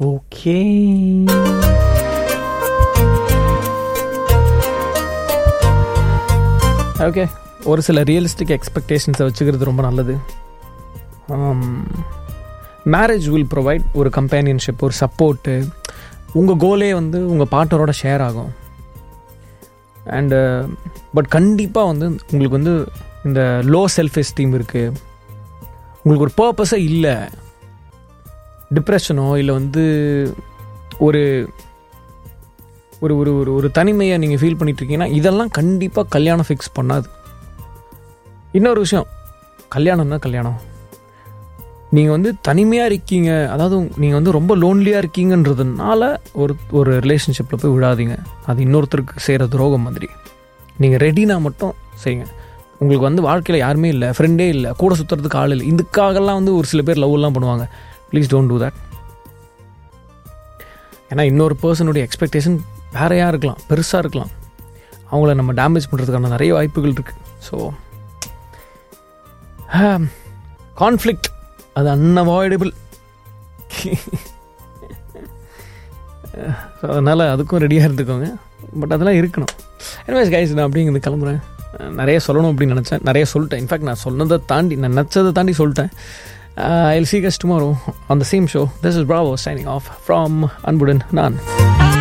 okay okay ஒரு சில realistic எக்ஸ்பெக்டேஷன்ஸை வச்சுக்கிறது ரொம்ப நல்லது மேரேஜ் வில் ப்ரொவைட் ஒரு கம்பேனியன்ஷிப் ஒரு சப்போர்ட்டு உங்கள் கோலே வந்து உங்கள் பார்ட்னரோட ஷேர் ஆகும் அண்டு பட் கண்டிப்பாக வந்து உங்களுக்கு வந்து இந்த லோ செல்ஃப் எஸ்டீம் இருக்குது உங்களுக்கு ஒரு பர்பஸே இல்லை டிப்ரெஷனோ இல்லை வந்து ஒரு ஒரு ஒரு ஒரு ஒரு தனிமையை நீங்கள் ஃபீல் பண்ணிட்டு இருக்கீங்கன்னா இதெல்லாம் கண்டிப்பாக கல்யாணம் ஃபிக்ஸ் பண்ணாது இன்னொரு விஷயம் கல்யாணம் தான் கல்யாணம் நீங்கள் வந்து தனிமையாக இருக்கீங்க அதாவது நீங்கள் வந்து ரொம்ப லோன்லியாக இருக்கீங்கன்றதுனால ஒரு ஒரு ரிலேஷன்ஷிப்பில் போய் விடாதீங்க அது இன்னொருத்தருக்கு செய்கிற துரோகம் மாதிரி நீங்கள் ரெடினா மட்டும் செய்யுங்க உங்களுக்கு வந்து வாழ்க்கையில் யாருமே இல்லை ஃப்ரெண்டே இல்லை கூட சுற்றுறதுக்கு ஆள் இல்லை இதுக்காகலாம் வந்து ஒரு சில பேர் லவ்லாம் பண்ணுவாங்க ப்ளீஸ் டோன்ட் டூ தட் ஏன்னா இன்னொரு பர்சனுடைய எக்ஸ்பெக்டேஷன் வேறையாக இருக்கலாம் பெருசாக இருக்கலாம் அவங்கள நம்ம டேமேஜ் பண்ணுறதுக்கான நிறைய வாய்ப்புகள் இருக்குது ஸோ கான்ஃப்ளிக்ட் அது அன்அவாய்டபிள் ஸோ அதனால் அதுக்கும் ரெடியாக இருந்துக்கோங்க பட் அதெல்லாம் இருக்கணும் எனிவேஸ் கைஸ் நான் அப்படிங்கிறது கிளம்புறேன் நிறைய சொல்லணும் அப்படின்னு நினச்சேன் நிறைய சொல்லிட்டேன் இன்ஃபேக்ட் நான் சொன்னதை தாண்டி நான் நினச்சதை தாண்டி சொல்லிட்டேன் I see guess tomorrow on the same show this is Bravo signing off from அன்புடன் நான்